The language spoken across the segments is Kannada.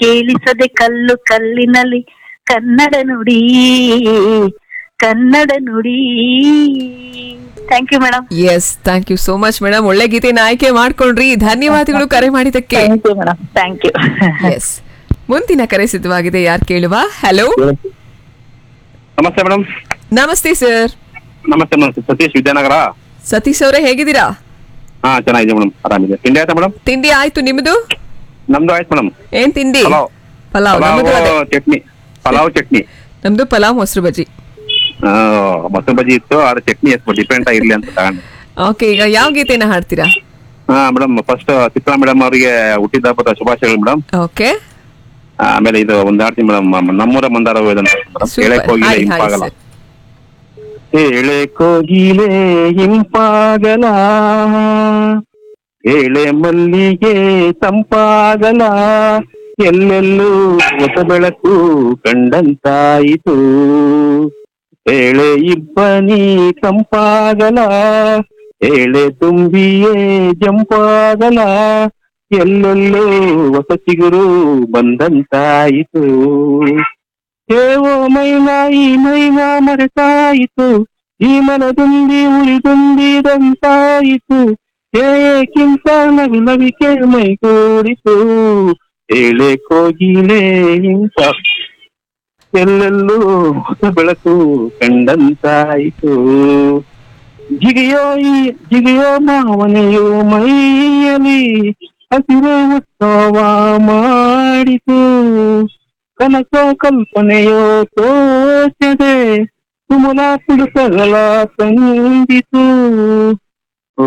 ಕೇಳಿಸದೆ ಕಲ್ಲು ಕಲ್ಲಿನಲ್ಲಿ ಕನ್ನಡ ನುಡಿ ಕನ್ನಡ ನುಡಿ thank you madam yes thank you so much madam ಒಳ್ಳೆ ಗೀತೆನ ಆಯ್ಕೆ ಮಾಡ್ಕೊಂಡ್ರಿ ಧನ್ಯವಾದಗಳು ಕರೆ ಮಾಡಿದಕ್ಕೆ thank you madam thank you yes ಮುಂದಿನ ಕರೆ ಸಿದ್ಧವಾಗಿದೆ ಯಾರು ಕೇಳುವ ಹಲೋ ನಮಸ್ತೆ ಮೇಡಮ್ ನಮಸ್ತೆ ಸರ್ ನಮಸ್ತೆ ಮೇಡಮ್ ಸತೀಶ್ ವಿದ್ಯಾನಗರ ಸತೀಶ್ ಅವರೇ ಹೇಗಿದ್ದೀರಾ ಹಾ ಚೆನ್ನಾಗಿದೆ ಮೇಡಮ್ ಆರಾಮಿದೆ ತಿಂಡಿ ಆಯ್ತಾ ಮೇಡಮ್ ತಿಂಡಿ ಆಯ್ತು ನಿಮ್ದು ನಮ್ದು ಆಯ್ತು ಮೇಡಮ್ ಏನ್ ತಿಂಡಿ ಪಲಾವ್ ಪಲಾವ್ ನಮ್ದು ಅದೇ ಪಲಾವ್ ಚಟ್ನಿ ಪಲಾವ್ ಚಟ್ನಿ ನಮ್ದು ಪಲಾವ್ ಮೊಸರು ಬಜ್ಜಿ ಆ, ಮೊಸರು ಬಜ್ಜಿ ಇತ್ತು ಆದ್ರೆ ಚಟ್ನಿ ಎಷ್ಟು ಡಿಫ್ರೆಂಟ್ ಆಗಿರ್ಲಿ ಅಂತ ತಗೊಂಡೆ ಓಕೆ ಈಗ ಯಾವ ಗೀತೆನ ಹಾಡ್ತೀರಾ ಹಾ ಮೇಡಮ್ ಫಸ್ಟ್ ಚಿತ್ರಾ ಮೇಡಮ್ ಅವರಿಗೆ ಹುಟ್ಟಿದ ಹಬ್ಬದ ಶುಭಾಶಯಗಳು ಮೇಡಮ್ ಓಕೆ ಆಮೇಲೆ ಇದು ಒಂದ್ ಆಡ್ತೀನಿ ಮೇಡಮ್ ನಮ್ಮೂರ ಮಂದಾರ ಮೇಡಮ್ ಎಳೆ ಸೂಪರ್ ಕೋಗಿಲೆ ಹಾಡಿ ಹಾಡಿ ಹಿಂಪಾಗಲ ಸರ್ ಎಳೆ ಕೋಗಿಲೆ ಹಿಂಪಾಗಲ ಎಳೆ ಮಲ್ಲಿಗೆ ತಂಪಾಗಲ ಎಲ್ಲೆಲ್ಲೂ ಹೊಸ ಬೆಳಕು ಕಂಡಂತಾಯಿತು ಎಳೆ ಇಬ್ಬನಿ ತಂಪಾಗಲ ಎಳೆ ತುಂಬಿಯೇ ಜಂಪಾಗಲ ಎಲ್ಲೆಲ್ಲೋ ಹೊಸ ಚಿಗುರು ಬಂದಂತಾಯಿತು ಏವೋ ಮೈನಾ ಈ ಮೈನಾ ಮರೆತಾಯಿತು ಈ ಮನದುಂಬಿ ಉಳಿದುಂಬಿದಂತಾಯಿತು ಏಕ್ಕಿಂತ ನಗು ನವಿಕೆ ಮೈಗೂಡಿತು ಏಳೆ ಕೋಗಿಲೆ ಇಂತ ಎಲ್ಲೆಲ್ಲೂ ಹೊಸ ಬೆಳಕು ಕಂಡಂತಾಯಿತು ಜಿಗಿಯೋ ಈ ಜಿಗಿಯೋ ಮಾವನೆಯೋ ಮೈಯಲಿ ಹಸಿರು ಉತ್ಸವ ಮಾಡಿತು ಕನಸೋ ಕಲ್ಪನೆಯೋ ತೋಚದೆ ಸುಮಲ ಪುಡುಕಗಳ ತಂದಿತು ಓ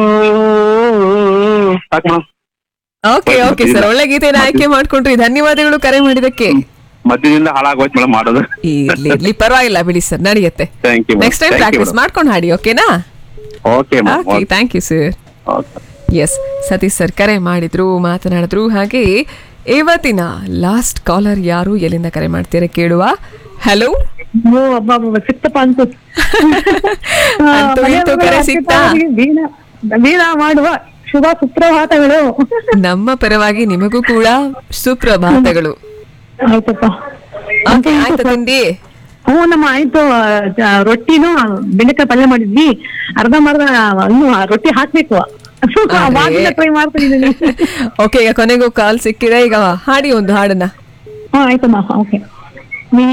ಸಾಕು ಮೇಡಮ್. ಓಕೆ ಓಕೆ ಸರ್ ಒಳ್ಳೆ ಗೀತೆನ ಆಯ್ಕೆ ಮಾಡ್ಕೊಂಡ್ರಿ ಧನ್ಯವಾದಗಳು ಕರೆ ಮಾಡಿದಕ್ಕೆ ಮಧ್ಯದಿಂದ ಹಾಳಾಗೋಯ್ತು ಮೇಡಮ್ ಮಾಡೋದು ಇರ್ಲಿ ಇರ್ಲಿ ಪರವಾಗಿಲ್ಲ ಬಿಡಿ ಸರ್ ನಡೆಯುತ್ತೆ thank you next time practice ಮಾಡ್ಕೊಂಡು ಹಾಡಿ ಓಕೆನಾ okay okay thank you sir yes Satish sir ಕರೆ ಮಾಡಿದ್ರು ಮಾತನಾಡಿದ್ರು ಹಾಗೆ ಇವತ್ತಿನ ಲಾಸ್ಟ್ ಕಾಲರ್ ಯಾರು ಎಲ್ಲಿಂದ ಕರೆ ಮಾಡ್ತೀರಾ ಕೇಳುವ ಹಲೋ ಓ ಅಬ್ಬಾ ಅಬ್ಬಾ, ಸಿಕ್ತಪ್ಪ ಅಂತ ಅಂತೂ ಇಂತೂ ಕರೆ ಸಿಕ್ತಾ ವೀಣಾ ವೀಣಾ ಮಾಡುವ ಶುಭ ಸುಪ್ರಭಾತಗಳು ನಮ್ಮ ಪರವಾಗಿ ನಿಮಗೂ ಕೂಡ ಸುಪ್ರಭಾತಗಳು ಆಯ್ತಪ್ಪ ಓಕೆ ಆಯ್ತಾ ತಿಂಡಿ ಹ್ಞೂ ನಮ್ಮ ಆಯ್ತು ಆ, ರೊಟ್ಟಿನೂ ಬೆಂಡೆಕಾಯಿ ಪಲ್ಯ ಮಾಡಿದ್ವಿ ಅರ್ಧ ಮರ್ಧ ಇನ್ನು ಆ ರೊಟ್ಟಿ ಹಾಕ್ಬೇಕು ಟ್ರೈ ಮಾಡ್ತಾ ಇದ್ದೀನಿ ಓಕೆ ಈಗ ಕೊನೆಗೂ ಕಾಲ್ ಸಿಕ್ಕಿದೆ ಈಗ ಹಾಡಿ ಒಂದು ಹಾಡನ್ನ ಹ್ಞೂ ಆಯ್ತಮ್ಮ ಓಕೆ